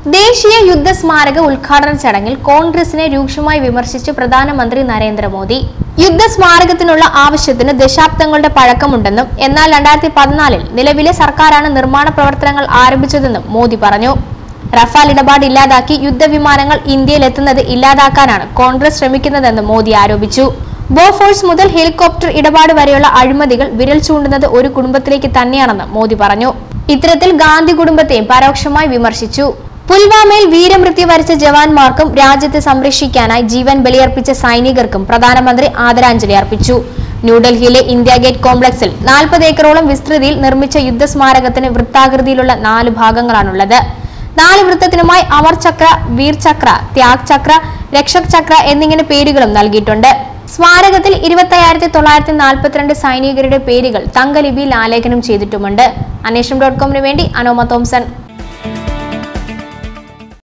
ദേശീയ യുദ്ധ സ്മാരക ഉദ്ഘാടന ചടങ്ങിൽ കോൺഗ്രസിനെ രൂക്ഷമായി വിമർശിച്ച് പ്രധാനമന്ത്രി നരേന്ദ്രമോദി യുദ്ധ സ്മാരകത്തിനുള്ള ആവശ്യത്തിന് ദശാബ്ദങ്ങളുടെ പഴക്കമുണ്ടെന്നും എന്നാൽ രണ്ടായിരത്തി പതിനാലിൽ നിലവിലെ സർക്കാരാണ് നിർമ്മാണ പ്രവർത്തനങ്ങൾ ആരംഭിച്ചതെന്നും മോദി പറഞ്ഞു റഫാൽ ഇടപാട് ഇല്ലാതാക്കി യുദ്ധവിമാനങ്ങൾ ഇന്ത്യയിൽ എത്തുന്നത് ഇല്ലാതാക്കാനാണ് കോൺഗ്രസ് ശ്രമിക്കുന്നതെന്ന് മോദി ആരോപിച്ചു ബോഫോഴ്സ് മുതൽ ഹെലികോപ്റ്റർ ഇടപാട് വരെയുള്ള അഴിമതികൾ വിരൽ ചൂണ്ടുന്നത് ഒരു കുടുംബത്തിലേക്ക് തന്നെയാണെന്ന് മോദി പറഞ്ഞു ഇത്തരത്തിൽ ഗാന്ധി കുടുംബത്തെയും പരോക്ഷമായി വിമർശിച്ചു പുൽവാമയിൽ വീരമൃത്യു വരിച്ച ജവാന്മാർക്കും രാജ്യത്തെ സംരക്ഷിക്കാനായി ജീവൻ ബലിയർപ്പിച്ച സൈനികർക്കും പ്രധാനമന്ത്രി ആദരാഞ്ജലി അർപ്പിച്ചു ന്യൂഡൽഹിയിലെ ഇന്ത്യ ഗേറ്റ് കോംപ്ലക്സിൽ നാൽപ്പത് ഏക്കറോളം വിസ്തൃതിയിൽ നിർമ്മിച്ച യുദ്ധസ്മാരകത്തിന് വൃത്താകൃതിയിലുള്ള നാല് ഭാഗങ്ങളാണുള്ളത് നാല് വൃത്തത്തിനുമായി അമർ ചക്ര വീർ ചക്ര ത്യാഗ് ചക്ര രക്ഷക് ചക്ര എന്നിങ്ങനെ പേരുകളും നൽകിയിട്ടുണ്ട് സ്മാരകത്തിൽ ഇരുപത്തയ്യായിരത്തി തൊള്ളായിരത്തി നാൽപ്പത്തിരണ്ട് സൈനികരുടെ പേരുകൾ തങ്കലിപിയിൽ ആലേഖനം ചെയ്തിട്ടുമുണ്ട് അന്വേഷണം ഡോട്ട് കോമിന് വേണ്ടി അനോമ തോംസൺ